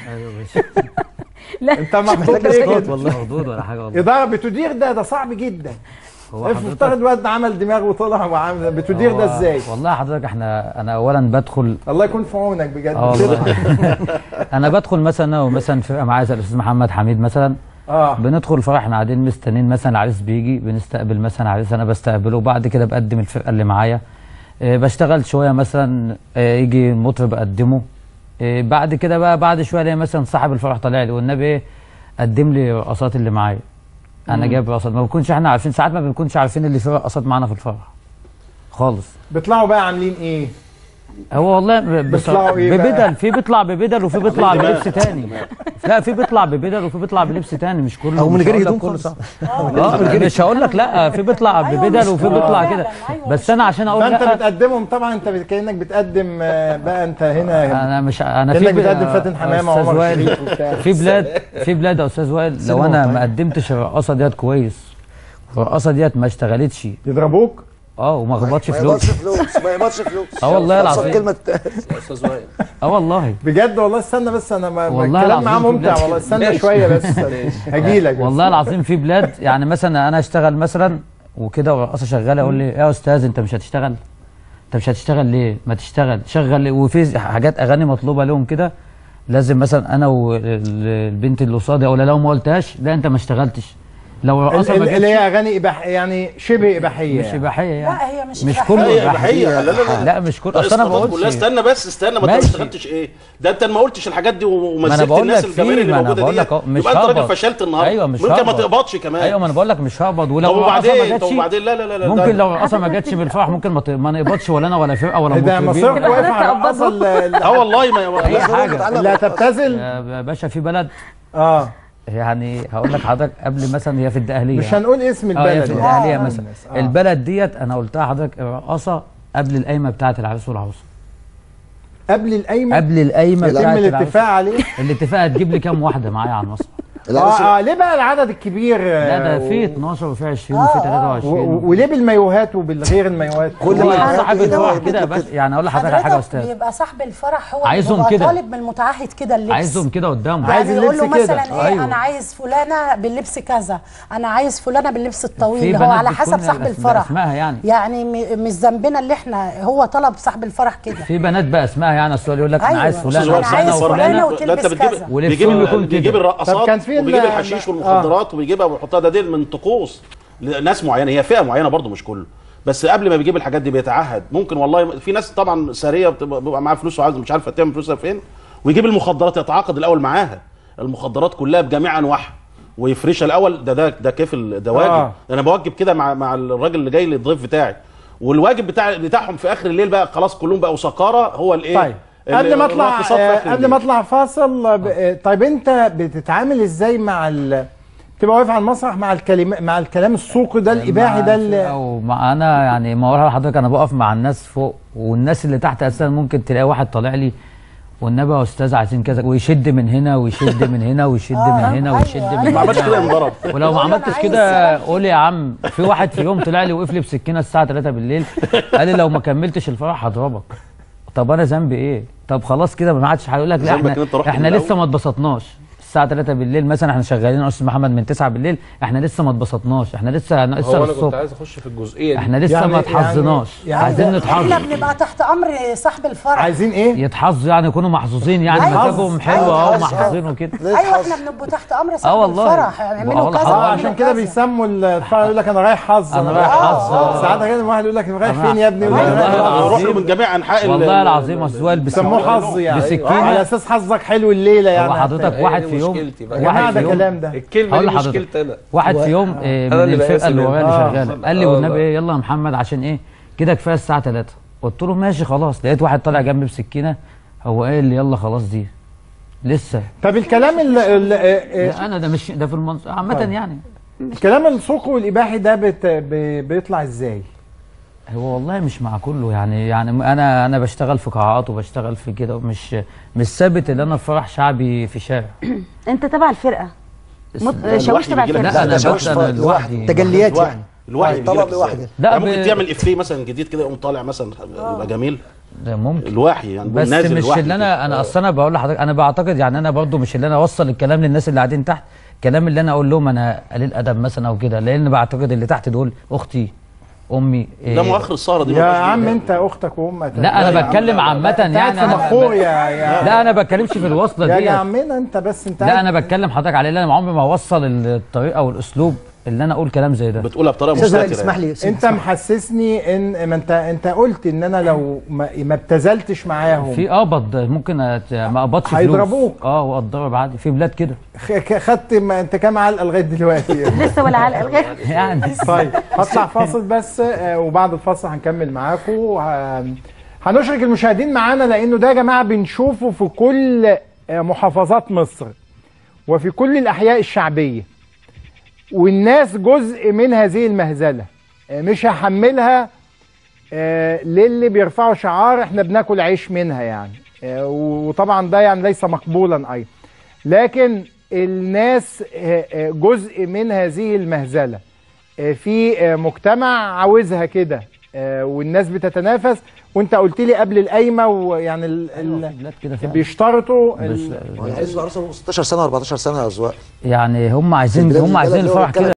لا انت محطوط ليه كده مش مخضوض ولا حاجه والله اداره بتدير ده ده صعب جدا هو افترض حضرتك واد عمل دماغ وطلع وعمل بتدير هو- ده ازاي والله حضرتك احنا انا اولا بدخل الله يكون في عونك بجد اه والله انا بدخل مثلا انا ومثلا فرقه معايا زي الاستاذ محمد حميد مثلا اه بندخل الفرح احنا قاعدين مستنيين مثلا العريس بيجي بنستقبل مثلا عريس انا بستقبله وبعد كده بقدم الفرقه اللي معايا اه بشتغل شويه مثلا اه يجي مطرب اقدمه اه بعد كده بقى بعد شويه الاقي مثلا صاحب الفرح طالع لي والنبي ايه قدم لي رقصات اللي معايا انا جايب رقصات ما بنكونش احنا عارفين ساعات ما بنكونش عارفين اللي في رقصات معانا في الفرح خالص بيطلعوا بقى عاملين ايه هو والله ب- بص- بيطلعوا إيه بقى؟ ببدل في بيطلع ببدل وفي بيطلع بلبس تاني لا في بيطلع ببدل وفي بيطلع بلبس تاني مش كله أو من مش غير هقول لك هدوم كله خالص. صح. اه مش هقول لك لا في بيطلع أيوة، ببدل مش وفي كله بيطلع فعلاً، كده أيوة، بس مش انا عشان اقول فانت لا بتقدمهم طبعا انت بت- كانك بتقدم آه، بقى انت هنا انا مش انا في كانك ب- بتقدم فاتن حمامه أستاذ وعمر وائل، شريف وبتاع في بلاد في بلاد يا استاذ وائل لو انا ما قدمتش الرقاصه ديت كويس الرقاصه ديت ما اشتغلتش يضربوك اه وما خبطش ما فلوس يقبضش فلوس ما يقبضش فلوس اه والله أبسط العظيم. كلمه يا استاذ وائل اه والله بجد والله استنى بس انا ما ما والله الكلام معاه العظيم في ممتع بلاد- والله استنى شويه بس هجي لك والله العظيم في بلاد يعني مثلا انا اشتغل مثلا وكده والرقاصه شغاله يقول لي يا استاذ انت مش هتشتغل انت مش هتشتغل ليه ما تشتغل شغل ليه؟ وفي حاجات اغاني مطلوبه لهم كده لازم مثلا انا والبنت اللي قصادي اقول لها لو ما قلتهاش لا انت ما اشتغلتش لو الرقاصه ما ال- ال- اللي جتش هي اغاني اباحيه يعني شبه اباحيه مش يعني. اباحيه يعني لا هي مش مش إباحية. كله هي اباحيه اباحيه لا لا لا لا مش كله لا اصل انا ما اسقاطات كلها بقولش استنى بس استنى ما انت ما ماشي. اشتغلتش ايه ده انت ما قلتش الحاجات دي وما ما أنا زلت بقول الناس لك الجماهير في- اللي ما أنا موجوده بقول دي لك أهو، مش يبقى انت راجل هقبض. فشلت النهارده ايوه مش ممكن ما هقبض. تقبضش كمان ايوه ما انا بقول لك مش هقبض ولو طب الرقاصه ما وبعدين طب جاتش وبعدين لا لا لا لا ممكن ده- لو الرقاصه ما جاتش بالفرح ممكن ما ت- ما نقبضش ولا انا ولا فرقه ولا ده مطربين مصروف ولا واقف حضرتك على الرقاصه قبضهم. اللي- اه والله ما اي حاجه بتتعلم. اللي هتبتذل يا باشا في بلد اه يعني هقول لك حضرتك قبل مثلا هي في الدقهليه مش هنقول اسم اه هي البلد في يعني. الدقهليه آه. مثلا آه. البلد ديت انا قلتها لحضرتك الرقاصه قبل القايمه بتاعه العريس والعروسه قبل القايمه قبل القايمه يتم بتاعه العريس الاتفاق عليه الاتفاق هتجيب لي كام واحده معايا على المسرح العريس- اه اه ليه بقى العدد الكبير لا آه، ده في 12 وفي 20 وفي و- 23 و- وليه بالمايوهات وبالغير المايوهات كل هو ما يتحرك صاحب كده الفرح ويعمل كده له بس كده. يعني اقول لحضرتك على حاجه يا حضرتك استاذ بيبقى صاحب الفرح هو عايزهم اللي بيبقى كده. طالب من المتعهد كده اللبس عايزهم كده قدامه عايز يعني يقول له اللبس كده. مثلا ايه أيوه. انا عايز فلانه باللبس كذا انا عايز فلانه باللبس الطويل في اللي هو بنات على بتكون حسب صاحب بأس- الفرح بأسمائها يعني. يعني م- مش ذنبنا اللي احنا هو طلب صاحب الفرح كده في بنات بقى اسمها يعني اصل يقول لك انا أيوة. عايز أستاذ فلانه وائل، أنا عايز وفلانه فلانة وفلانه وتلبس لا انت بتجيب كذا. بيجيب ولبسهم يكون بيجيب كده. طب الرقصات كان في ال- وبيجيب الحشيش آه. والمخدرات وبيجيبها ويحطها ده دي من طقوس ناس معينه هي فئه معينه برضو مش كله بس قبل ما بيجيب الحاجات دي بيتعهد ممكن والله في ناس طبعا ساريه بتبقى بيبقى معاها فلوس وعايز مش عارفه تعمل فلوسها فين ويجيب المخدرات يتعاقد الاول معاها المخدرات كلها بجميع انواعها ويفرشها الاول ده ده ده كيف ده واجب آه. آه. انا بوجب كده مع مع الراجل اللي جاي لي الضيف بتاعي والواجب بتاع بتاعهم في اخر الليل بقى خلاص كلهم بقوا سكاره هو الايه طيب ال- قبل ما اطلع الراقصات في آه، آخر قبل ما الليل. اطلع فاصل آه، ب- آه، طيب انت بتتعامل ازاي مع ال تبقى واقف على المسرح مع الكلمة مع الكلام السوقي ده الاباحي ده اللي او مع انا يعني ما اقولها لحضرتك انا بقف مع الناس فوق والناس اللي تحت اساسا ممكن تلاقي واحد طالع لي والنبي يا استاذ عايزين كذا ويشد من هنا ويشد من هنا ويشد من هنا أيوة، ويشد أيوة. من ما عملتش كده هنا انضرب ولو ما يقول له أنا عملتش عايز كده قول يا عم في واحد في يوم طلع لي وقف لي بسكينه الساعه 3 بالليل قال لي لو ما كملتش الفرح هضربك طب انا ذنبي ايه طب خلاص كده ما عادش هيقول لك لا ذنبك إن احنا أنت رحت احنا من لسه الأول. ما اتبسطناش الساعه 3 بالليل مثلا احنا شغالين يا استاذ محمد من 9 بالليل احنا لسه ما اتبسطناش احنا لسه هو لسه انا كنت الصبح عايز اخش في الجزئيه دي احنا لسه يعني- ما اتحظناش يعني- عايزين احنا نتحظ بنبقى تحت امر صاحب الفرح عايزين ايه يتحظوا يعني يكونوا محظوظين يعني أيوة. مزاجهم حلو أيوة. اهو أيوة. محظوظين وكده ايوه احنا بنبقى تحت امر صاحب والله. الفرح يعملوا والله كذا حرام. اه ويعملوا عشان كده كذا. بيسموا الفرح يقول لك انا رايح حظ انا رايح حظ آه. ساعات كده واحد يقول لك رايح أنا- فين يا ابني يقول لك والله رايح حظ. يروح له العظيم. من جميع انحاء ال- والله ال- العظيم يا استاذ وائل بيسموه حظ يعني بسكينة. على اساس حظك حلو الليله يعني هو حضرتك هي واحد دي في يوم مشكلتي بقى. يا جماعه واحد ده في يوم كلام ده الكلمه هقول دي لحضرتك. مشكلتي انا واحد في يوم آه، أنا من اللي الفرقه بقاسم اللي ورايا آه. اللي شغاله قال لي آه والنبي والله. ايه يلا يا محمد عشان ايه كده كفايه الساعه 3 قلت له ماشي خلاص لقيت واحد طالع جنبي بسكينه هو قال لي يلا خلاص دي لسه طب الكلام ال ال لا انا ده مش ده في المنص عامه يعني الكلام السوقي والاباحي ده بت ب- بيطلع ازاي هو والله مش مع كله يعني يعني انا انا بشتغل في قاعات وبشتغل في كده مش مش ثابت ان انا في فرح شعبي في شارع انت تبع الفرقه مط... لوحدي شاويش تبع بيجي لك الفرقه لا انا شاويش بس انا فرد لوحدي تجليات يعني الوحي طبق بيجيلك بوحي ازاي؟ كده. لا، يعني ممكن ب- تعمل افيه مثلا جديد كده يقوم طالع مثلا يبقى جميل ده ممكن الوحي يعني بس نازل مش الوحي اللي كده. انا انا اصل انا بقول لحضرتك انا بعتقد يعني انا برضو مش اللي انا اوصل الكلام للناس اللي قاعدين تحت الكلام اللي انا اقول لهم انا قليل ادب مثلا او كده لان بعتقد اللي تحت دول اختي امي ده مؤخر السهره دي يا ملهاش عم دعوة. انت اختك وامك لا لا انا يا عم، بتكلم لا، لا. عامه انت قاعد يعني في انا مخور يا يا لا انا بتكلمش في الوصله يا دي عمنا انت بس انت لا قاعد- انا بتكلم حضرتك عليه لان عمري ما اوصل الطريقه والاسلوب اللي انا اقول كلام زي ده بتقولها بطريقه استاذ وائل مستتره اسمح لي انت محسسني ان ما انت انت قلت ان انا لو ما, ما ابتذلتش معاهم في قبض ممكن أت- ما اقبضش فلوس هيضربوك. اه واتضرب عادي في بلاد كده خ- ك- خدت ما انت كام علقه لغايه دلوقتي لسه ولا علقه لغايه يعني طيب هطلع فاصل بس آه، وبعد الفاصل هنكمل معاكم وه- هنشرك المشاهدين معانا لانه ده يا جماعه بنشوفه في كل آه، محافظات مصر وفي كل الاحياء الشعبيه والناس جزء من هذه المهزله آه، مش هحملها آه، للي بيرفعوا شعار احنا بناكل عيش منها يعني آه، وطبعا ده يعني ليس مقبولا ايضا لكن الناس آه، آه، جزء من هذه المهزله آه، في آه، مجتمع عاوزها كده آه، والناس بتتنافس وانت قلت لي قبل القايمه ويعني ال- ال- في بلاد كده فعلا. بيشترطوا بس ال- عايز العروسه 16 سنه 14 سنه يا ازواق يعني هم عايزين البلاد- هم عايزين البلد اللي هو الفرح كده